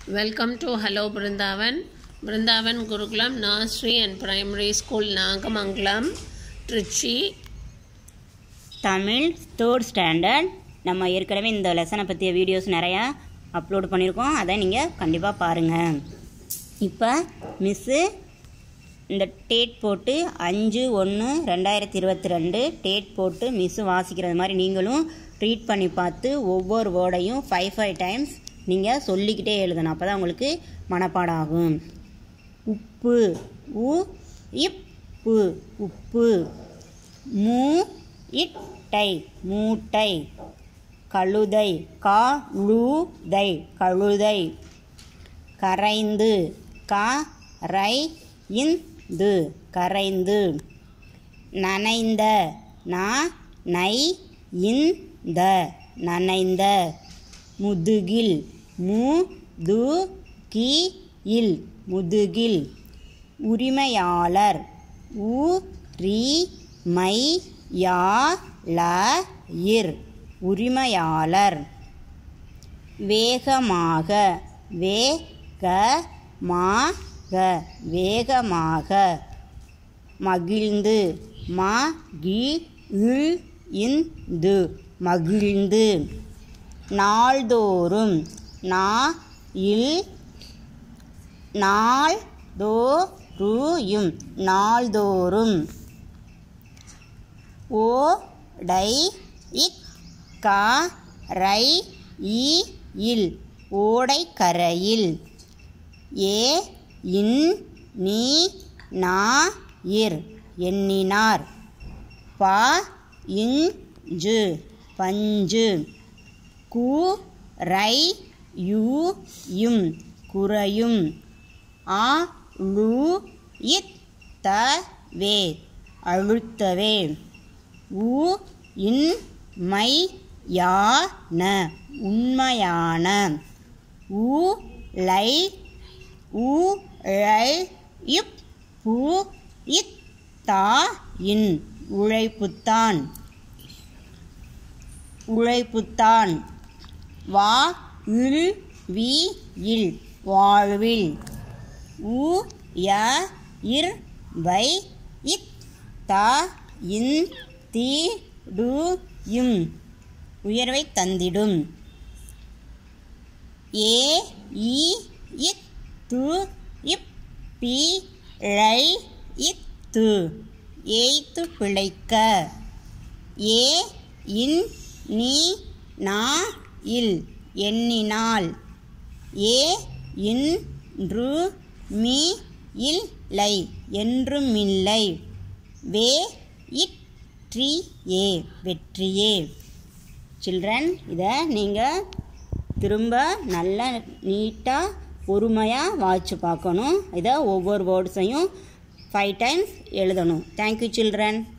Welcome to Hello Brindavan. Brindavan Gurukulam Nursery and Primary School Nagamangalam, Trichy. Tamil third standard நம்ம ஏற்கனவே இந்த லெசனை பற்றிய வீடியோஸ் நிறையா அப்லோட் பண்ணியிருக்கோம் அதை நீங்கள் கண்டிப்பாக பாருங்கள் இப்போ மிஸ்ஸு இந்த டேட் போட்டு அஞ்சு ஒன்று ரெண்டாயிரத்தி இருபத்தி ரெண்டு டேட் போட்டு மிஸ்ஸு வாசிக்கிறது மாதிரி நீங்களும் ரீட் பண்ணி பார்த்து ஒவ்வொரு வேர்டையும் ஃபைவ் ஃபைவ் டைம்ஸ் நீங்கள் சொல்லிக்கிட்டே எழுதணும் அப்போ தான் உங்களுக்கு மனப்பாடம் ஆகும் உப்பு உ இப்பு உப்பு மூ இட்டை மூட்டை கழுதை கழுதை கழுதை கரைந்து க ரை இந்து கரைந்து நனைந்த ந நை இந்த நனைந்த முதுகில் மு து கி இல் முதுகில் உரிமையாளர் உ ரி மை யா ல இர் உரிமையாளர் வேகமாக வே க மா க வேகமாக மகிழ்ந்து ம கி இல் இந்து மகிழ்ந்து நாள்தோறும் நா இல் நாள் தோறும் நாள்தோறும் ஓ டை இக் கா ரை இ இல் ஓடைக்கரையில் ஏ இன் நீ நா இர் எண்ணினார் ப இஞ்சு பஞ்சு கு ரை யு யும் குறையும் ஆ லு இத் த வே அழுத்தவே உ இன் மை யா ந உண்மையான உ லை உ ழை இப் பு இத் தா இன் உழைப்புத்தான் உழைப்புத்தான் வா இல் வி இல் வாழ்வில் உ ய இர் வை இத் த இன் தி டு இம் உயர்வை தந்திடும் ஏ இ இத் து இப் பி ழை இத் து ஏய்த்து பிழைக்க ஏ இன் நீ நா இல் எண்ணினால் ஏ இன்று மீ இல் லை என்றுமில்லை வே இற்றி ஏ வெற்றியே சில்ட்ரன் இதை நீங்கள் திரும்ப நல்லா நீட்டாக பொறுமையாக வாட்சி பார்க்கணும் இதை ஒவ்வொரு வேர்ட்ஸையும் ஃபைவ் டைம்ஸ் எழுதணும் தேங்க்யூ சில்ட்ரன்